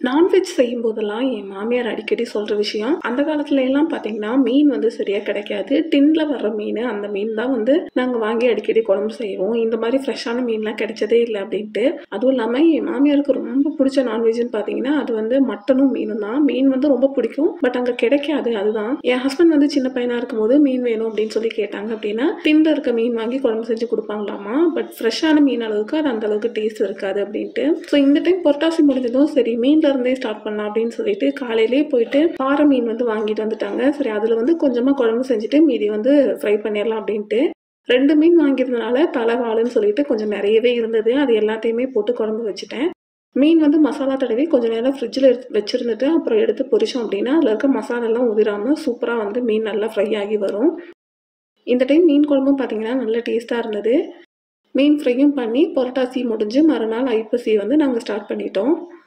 non veg செய்யும் போதெல்லாம் என் மாமியார் அடிக்கடி சொல்ற விஷயம் அந்த காலத்துல எல்லாம் பாத்தீங்கன்னா மீன் வந்து சரியா கிடைக்காது டின்ல வர்ற மீன் அந்த மீன் தான் வந்து நாங்க வாங்கி அடிக்கடி குழம்பு செய்வோம் இந்த மாதிரி ஃப்ரெஷ்ஷான மீன்லாம் கிடைச்சதே இல்லை அப்படின்ட்டு அதுவும் இல்லாம என் மாமியாருக்கு ரொம்ப பிடிச்ச நான்வெஜ்னு பாத்தீங்கன்னா அது வந்து மட்டனும் மீனும் தான் மீன் வந்து ரொம்ப பிடிக்கும் பட் அங்க கிடைக்காது அதுதான் என் ஹஸ்பண்ட் வந்து சின்ன பையனா இருக்கும்போது மீன் வேணும் அப்படின்னு சொல்லி கேட்டாங்க அப்படின்னா டின்ல இருக்க மீன் வாங்கி குழம்பு செஞ்சு கொடுப்பாங்களாமா பட் ஃப்ரெஷ்ஷான மீன் அளவுக்கு அது அந்த அளவுக்கு டேஸ்ட் இருக்காது அப்படின்ட்டு ஸோ இந்த டைம் புரட்டாசி முடிஞ்சதும் சரி மீன்ல இருந்தே ஸ்டார்ட் பண்ணலாம் அப்படின்னு சொல்லிட்டு காலையிலேயே போயிட்டு பாறை மீன் வந்து வாங்கிட்டு வந்துட்டாங்க சரி அதுல வந்து கொஞ்சமா குழம்பு செஞ்சுட்டு மீதி வந்து ஃப்ரை பண்ணிடலாம் அப்படின்ட்டு ரெண்டு மீன் வாங்கியிருந்தனால தலைவாளுன்னு சொல்லிட்டு கொஞ்சம் நிறையவே இருந்தது அது எல்லாத்தையுமே போட்டு குழம்பு வச்சுட்டேன் மீன் வந்து மசாலா தடவி கொஞ்சம் நேரம் ஃப்ரிட்ஜில் எடுத்து வச்சுருந்துட்டு அப்புறம் எடுத்து பொரிச்சோம் அப்படின்னா அதில் இருக்க மசாலாலாம் உதிராமல் சூப்பராக வந்து மீன் நல்லா ஃப்ரை ஆகி வரும் இந்த டைம் மீன் குழம்பும் பார்த்தீங்கன்னா நல்ல டேஸ்ட்டாக இருந்தது மீன் ஃப்ரையும் பண்ணி புரட்டாசி முடிஞ்சு மறுநாள் ஐப்பசி வந்து நாங்கள் ஸ்டார்ட் பண்ணிட்டோம்